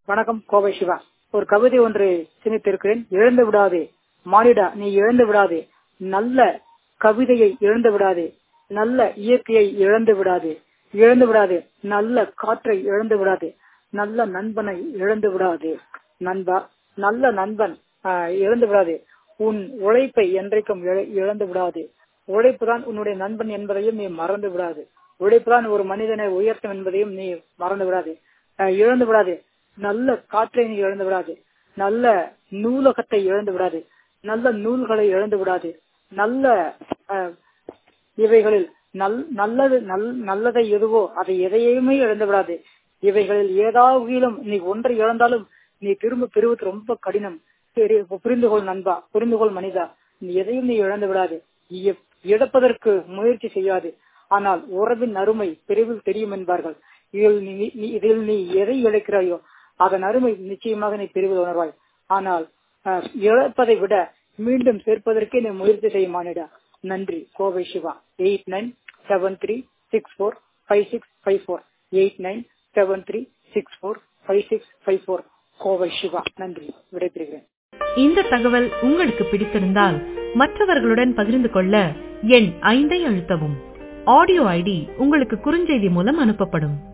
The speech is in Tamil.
வணக்கம் கோவை சிவா ஒரு கவிதை ஒன்று சிந்தித்திருக்கிறேன் இழந்து விடாதே மானிடா நீ இழந்து விடாதே நல்ல கவிதையை இழந்து விடாதே நல்ல இயற்கையை இழந்து விடாதே இழந்து விடாதே நல்ல காற்றை இழந்து விடாதே நல்ல நண்பனை இழந்து விடாதே நண்பா நல்ல நண்பன் ஆஹ், இழந்து விடாதே உன் உழைப்பை என்றைக்கும் இழ- இழந்து விடாதே உழைப்பு தான் உன்னுடைய நண்பன் என்பதையும் நீ மறந்து விடாது உழைப்பு தான் ஒரு மனிதனை உயர்த்தும் என்பதையும் நீ மறந்து விடாதே ஆஹ், இழந்து விடாதே நல்ல காற்றை நீ இழந்து விடாதே நல்ல நூலகத்தை இழந்து விடாதே நல்ல நூல்களை இழந்து விடாதே நல்ல ஆஹ், இவைகளில் நல் நல்லது நல் நல்லதை எதுவோ அதை எதையுமே இழந்து விடாதே இவைகளில் ஏதாவதிலும் நீ ஒன்றை இழந்தாலும் நீ திரும்ப பெறுவது ரொம்ப கடினம் சரி, புரிந்து கொள் நண்பா புரிந்து கொள் மனிதா நீ எதையும் நீ இழந்து விடாதே இ- இழப்பதற்கு முயற்சி செய்யாது ஆனால் உறவின் அருமை பிரிவில் தெரியும் என்பார்கள் இதில் நீ நீ- இதில் நீ எதை இழக்கிறாயோ அதன் அருமை நிச்சயமாக நீ பிரிவில் உணர்வாய் ஆனால் அஹ், இழப்பதை விட மீண்டும் சேர்ப்பதற்கே நீ முயற்சி செய்ய மானிடா நன்றி Kovai Siva eight nine seven three six four five six five four eight nine seven three six four five six five four Kovai Siva நன்றி விடைபெறுகிறேன் இந்த தகவல் உங்களுக்கு பிடித்திருந்தால் மற்றவர்களுடன் பகிர்ந்து கொள்ள எண் ஐந்தை அழுத்தவும் ஆடியோ ஐடி உங்களுக்கு குறுஞ்செய்தி மூலம் அனுப்பப்படும்